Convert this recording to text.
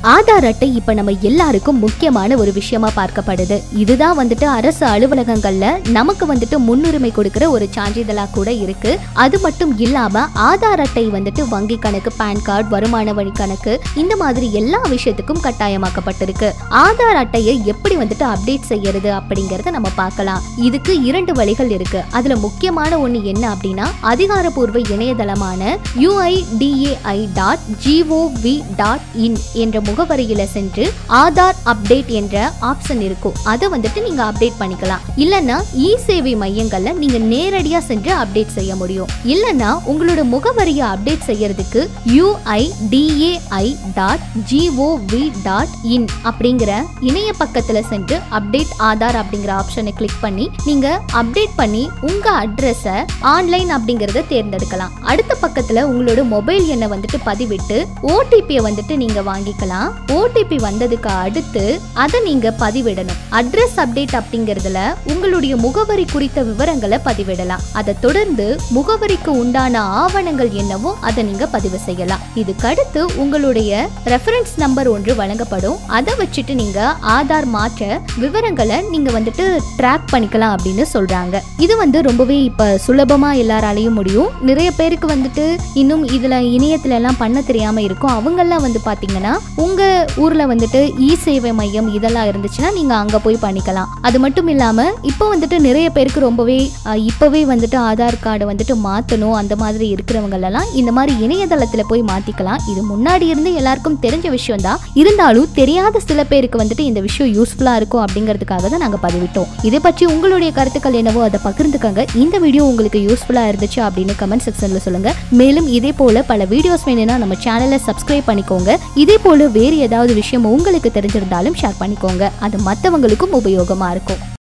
ஆதார் அட்டை இப்ப நம்ம எல்லாருக்கும் முக்கியமான ஒரு விஷயமா பார்க்கப்படுது இதுதான் வந்துட்டு அரசு அலுவலகங்கள்ல நமக்கு வந்துட்டு முன்னுரிமை கொடுக்கிற ஒரு சான்றிதழா கூட இருக்கு அது மட்டும் இல்லாம ஆதார் அட்டை வந்துட்டு வங்கி கணக்கு பேன் கார்டு வருமான வழி கணக்கு இந்த மாதிரி எல்லா விஷயத்துக்கும் கட்டாயமாக்கப்பட்டிருக்கு ஆதார் அட்டையை எப்படி வந்துட்டு அப்டேட் செய்யறது அப்படிங்கறத நம்ம பார்க்கலாம் இதுக்கு இரண்டு வழிகள் இருக்கு அதுல முக்கியமான ஒண்ணு என்ன அப்படின்னா அதிகாரப்பூர்வ இணையதளமான UIDAI dot GOV dot in என்ற முகவரியில சென்று ஆதார் அப்டேட் என்ற ஆப்ஷன் இருக்கும் அதை வந்துட்டு நீங்க அப்டேட் பண்ணிக்கலாம் இல்லைன்னா இ சேவை மையங்கள்ல நீங்க நேரடியா சென்று அப்டேட் செய்ய முடியும் இல்லைன்னா உங்களோட முகவரியை அப்டேட் செய்யறதுக்கு UIDAI dot GOV dot in அப்படிங்கிற இணைய பக்கத்துல சென்று அப்டேட் ஆதார் அப்படிங்கிற ஆப்ஷனை கிளிக் பண்ணி நீங்க அப்டேட் பண்ணி உங்க அட்ரஸை ஆன்லைன் அப்படிங்கறத தேர்ந்தெடுக்கலாம் அடுத்த பக்கத்துல உங்களோட மொபைல் எண்ணை வந்துட்டு பதிவிட்டு ஓடிபியை வந்துட்டு நீங்க வாங்கிக்கலாம் ஓடிபி வந்ததுக்கு அடுத்து அதை நீங்க பதிவிடணும் அட்ரஸ் அப்டேட் அப்படிங்கறதுல உங்களுடைய முகவரி குறித்த விவரங்களை பதிவிடலாம் அதை தொடர்ந்து முகவரிக்கு உண்டான ஆவணங்கள் என்னவோ அதை நீங்க பதிவு செய்யலாம் இதுக்கு அடுத்து உங்களுடைய ரெஃபரன்ஸ் நம்பர் ஒன்று வழங்கப்படும் அதை வச்சுட்டு நீங்க ஆதார் மாற்ற விவரங்களை நீங்க வந்துட்டு ட்ராக் பண்ணிக்கலாம் அப்படின்னு சொல்றாங்க இது வந்து ரொம்பவே இப்ப சுலபமா எல்லாராலையும் முடியும் நிறைய பேருக்கு வந்துட்டு இன்னும் இதுல இணையத்துல எல்லாம் பண்ண தெரியாம இருக்கும் அவங்கெல்லாம் வந்து பாத்தீங்கன்னா உங்க ஊர்ல வந்துட்டு இ சேவை மையம் இதெல்லாம் இருந்துச்சுன்னா நீங்க அங்க போய் பண்ணிக்கலாம் அது மட்டும் இல்லாம இப்போ வந்துட்டு நிறைய பேருக்கு ரொம்பவே அஹ், இப்பவே வந்துட்டு ஆதார் கார்டை வந்துட்டு மாத்தணும் அந்த மாதிரி இருக்கிறவங்க எல்லாம் இந்த மாதிரி இணையதளத்துல போய் மாத்திக்கலாம் இது முன்னாடி இருந்து எல்லாருக்கும் தெரிஞ்ச விஷயம் தான் இருந்தாலும் தெரியாத சில பேருக்கு வந்துட்டு இந்த விஷயம் யூஸ்ஃபுல்லா இருக்கும் அப்படிங்கிறதுக்காக தான் நாங்க பதிவிட்டோம் இதை பற்றி உங்களுடைய கருத்துக்கள் என்னவோ அதை பகிர்ந்துக்கங்க இந்த வீடியோ உங்களுக்கு யூஸ்ஃபுல்லா இருந்துச்சு அப்படின்னு கமெண்ட் செக்ஷன்ல சொல்லுங்க மேலும் இதே போல பல வீடியோஸ் வேணும்னா நம்ம சேனலை சப்ஸ்கிரைப் பண்ணிக்கோங்க இதே போல வேறு ஏதாவது விஷயம் உங்களுக்கு தெரிஞ்சிருந்தாலும் ஷேர் பண்ணிக்கோங்க அது மற்றவங்களுக்கும் உபயோகமா இருக்கும்